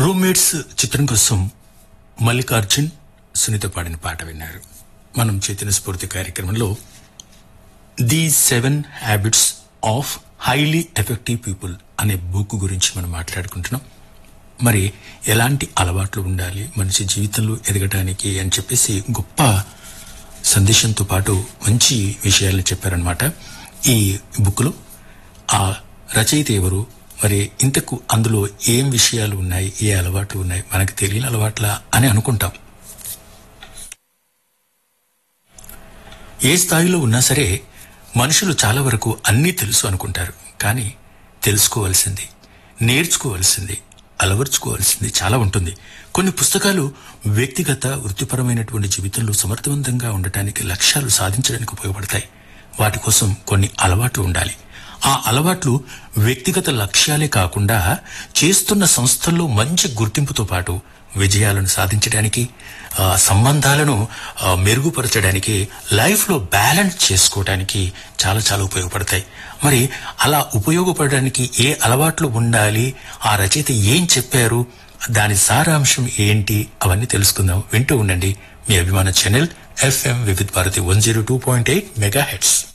roommates చిత్రం కోసం మల్లికార్జున్ సునీత పాడిన పాట విన్నారు మనం చైతన్య స్ఫూర్తి కార్యక్రమంలో the seven habits of highly effective people అనే బుక్ గురించి మనం మాట్లాడుకుంటున్నాం మరి ఎలాంటి అలవాట్లు ఉండాలి మనిషి జీవితంలో ఎదగటానికి అని చెప్పేసి గొప్ప సందేశంతో పాటు మంచి విషయాలను చెప్పారనమాట ఈ బుక్లో ఆ రచయిత ఎవరు మరి ఇంతకు అందులో ఏం విషయాలు ఉన్నాయి ఏ అలవాట్లు ఉన్నాయి మనకు తెలియని అలవాట్లా అని అనుకుంటాం ఏ స్థాయిలో ఉన్నా సరే మనుషులు చాలా వరకు అన్నీ తెలుసు అనుకుంటారు కానీ తెలుసుకోవాల్సింది నేర్చుకోవాల్సింది అలవర్చుకోవాల్సింది చాలా ఉంటుంది కొన్ని పుస్తకాలు వ్యక్తిగత వృత్తిపరమైనటువంటి జీవితంలో సమర్థవంతంగా ఉండటానికి లక్ష్యాలు సాధించడానికి ఉపయోగపడతాయి వాటి కోసం కొన్ని అలవాట్లు ఉండాలి ఆ అలవాట్లు వ్యక్తిగత లక్ష్యాలే కాకుండా చేస్తున్న సంస్థల్లో మంచి గుర్తింపుతో పాటు విజయాలను సాధించడానికి ఆ, సంబంధాలను ఆ, మెరుగుపరచడానికి లైఫ్లో బ్యాలెన్స్ చేసుకోవడానికి చాలా చాలా ఉపయోగపడతాయి మరి అలా ఉపయోగపడడానికి ఏ అలవాట్లు ఉండాలి ఆ రచయిత ఏం చెప్పారు దాని సారాంశం ఏంటి అవన్నీ తెలుసుకుందాం వింటూ ఉండండి మీ అభిమాన channel FM Vividh Bharati one zero two point eight mega heads